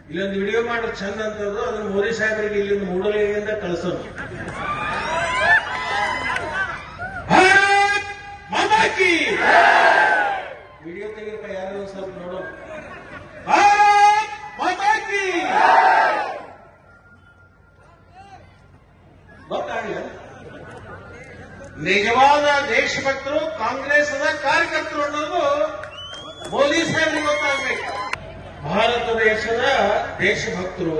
ಇಲ್ಲೊಂದು ವಿಡಿಯೋ ಮಾಡ್ರೆ ಚಂದ ಅಂತದ್ದು ಅದನ್ನ ಮೋದಿ ಸಾಹೇಬರಿಗೆ ಇಲ್ಲಿಂದ ಮೂಡಲಿಗೆಯಿಂದ ಕಳಿಸೋದು ಭಾರತ್ ಮಾತಾ ಕಿ ವಿಡಿಯೋ ತೆಗಿಯಪ್ಪ ಯಾರು ಒಂದ್ ಸ್ವಲ್ಪ ನೋಡೋಣ ಭಾರತ್ ಮಾತಾ ಕಿ ಗೊತ್ತಾಗಲಿಲ್ಲ ನಿಜವಾದ ದೇಶಭಕ್ತರು ಕಾಂಗ್ರೆಸ್ನ ಕಾರ್ಯಕರ್ತರು ಅನ್ನೋದು ಮೋದಿ ಸಾಹೇಬ್ರಿಗೆ ಗೊತ್ತಾಗಬೇಕು ಭಾರತ ದೇಶದ ದೇಶಭಕ್ತರು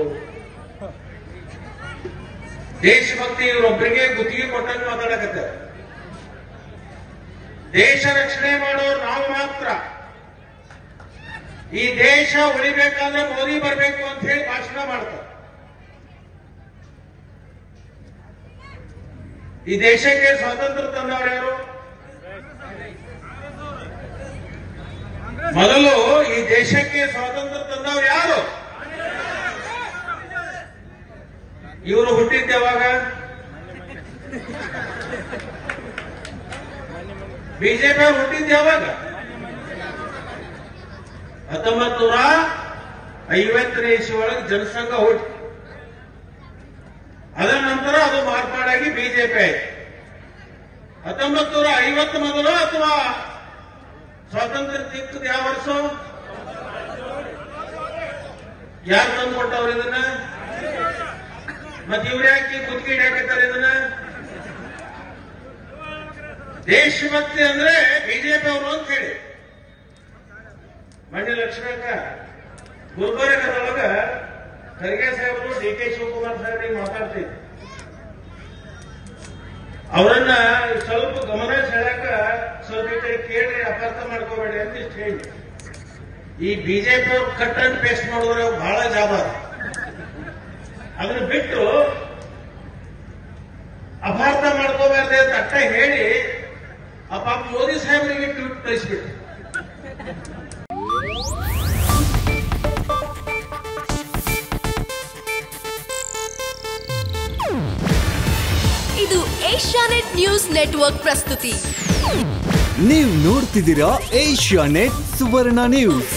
ದೇಶಭಕ್ತಿ ಇವರೊಬ್ಬರಿಗೆ ಗುತ್ತಿಗೆ ಕೊಟ್ಟಂಗೆ ಮಾತಾಡಕತ್ತಾರೆ ದೇಶ ರಕ್ಷಣೆ ಮಾಡೋರು ನಾವು ಮಾತ್ರ ಈ ದೇಶ ಉಳಿಬೇಕಾದ್ರೆ ಮೋದಿ ಬರಬೇಕು ಅಂತ ಹೇಳಿ ಭಾಷಣ ಮಾಡ್ತಾರೆ ಈ ದೇಶಕ್ಕೆ ಸ್ವಾತಂತ್ರ್ಯ ತಂದವರು ಯಾರು ಮೊದಲು ಈ ದೇಶಕ್ಕೆ ಸ್ವಾತಂತ್ರ್ಯ ತಂದವರು ಯಾರು ಇವರು ಹುಟ್ಟಿದ್ದ ಯಾವಾಗ ಬಿಜೆಪಿ ಅವರು ಹುಟ್ಟಿದ್ದ ಯಾವಾಗ ಹತ್ತೊಂಬತ್ ನೂರ ಐವತ್ತನೇ ಇಸ್ವಿ ಒಳಗೆ ಜನಸಂಘ ಹುಟ್ಟಿ ಅದರ ನಂತರ ಅದು ಮಾರ್ಪಾಡಾಗಿ ಬಿಜೆಪಿ ಆಯ್ತು ಹತ್ತೊಂಬತ್ ನೂರ ಐವತ್ತು ಮೊದಲು ಅಥವಾ ಸ್ವಾತಂತ್ರ್ಯ ಸಿಕ್ಕದ ಯಾವ ವರ್ಷ ಯಾರು ತಂದು ಕೊಟ್ಟವ್ರು ಇದನ್ನ ಮತ್ತೆ ಇವ್ರು ಯಾಕೆ ಗುತ್ತಿಗೆ ಹಿಡಿಯಾಕತ್ತಾರೆ ಇದನ್ನ ದೇಶಭಕ್ತಿ ಅಂದ್ರೆ ಬಿಜೆಪಿ ಅವರು ಅಂತ ಹೇಳಿ ಮಂಡ್ಯ ಲಕ್ಷ್ಮೀಕ ಗುಲ್ಬರ್ಗದೊಳಗ ಖರ್ಗೆ ಸಾಹೇಬರು ಡಿ ಕೆ ಶಿವಕುಮಾರ್ ಸಾಹೇಬ್ರಿಗೆ ಮಾತಾಡ್ತಿದ್ರು ಅವರನ್ನ ಸ್ವಲ್ಪ ಗಮನ ಸೆಳೆಯಕ ಸ್ವಲ್ಪ ಈ ಕಡೆ ಕೇಳ್ರಿ ಅಪಾರ್ಥ ಮಾಡ್ಕೋಬೇಡಿ ಅಂತ ಇಷ್ಟು ಹೇಳಿ ಈ ಬಿಜೆಪಿ ಅವ್ರು ಕಟ್ ಅಂಡ್ ಪೇಸ್ಟ್ ಮಾಡಿದ್ರೆ ಅವು ಬಹಳ ಜಾಬ ಅದನ್ನ ಬಿಟ್ಟು ಅಪಾರ್ಥ ಮಾಡ್ಕೋಬಾರ್ದೆ ಅಂತ ಅಟ್ಟ ಹೇಳಿ ಆ ಪಾಪ ಮೋದಿ ಸಾಹೇಬರಿಗೆ ಟ್ವೀಟ್ ಕಳಿಸ್ಬಿಟ್ಟು ಇದು ಏಷ್ಯಾನೆಟ್ ನ್ಯೂಸ್ ನೆಟ್ವರ್ಕ್ ಪ್ರಸ್ತುತಿ ನೀವು ನೋಡ್ತಿದ್ದೀರಾ ಏಷ್ಯಾ ನೆಟ್ ಸುವರ್ಣ ನ್ಯೂಸ್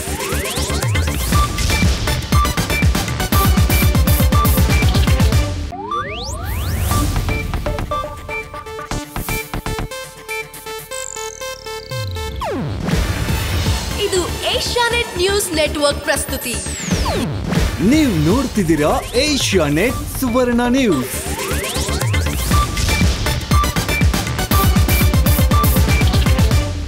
ಇದು ಏಷ್ಯಾನೆಟ್ ನ್ಯೂಸ್ ನೆಟ್ವರ್ಕ್ ಪ್ರಸ್ತುತಿ ನೀವು ನೋಡ್ತಿದ್ದೀರಾ ಏಷ್ಯಾ ನೆಟ್ ಸುವರ್ಣ ನ್ಯೂಸ್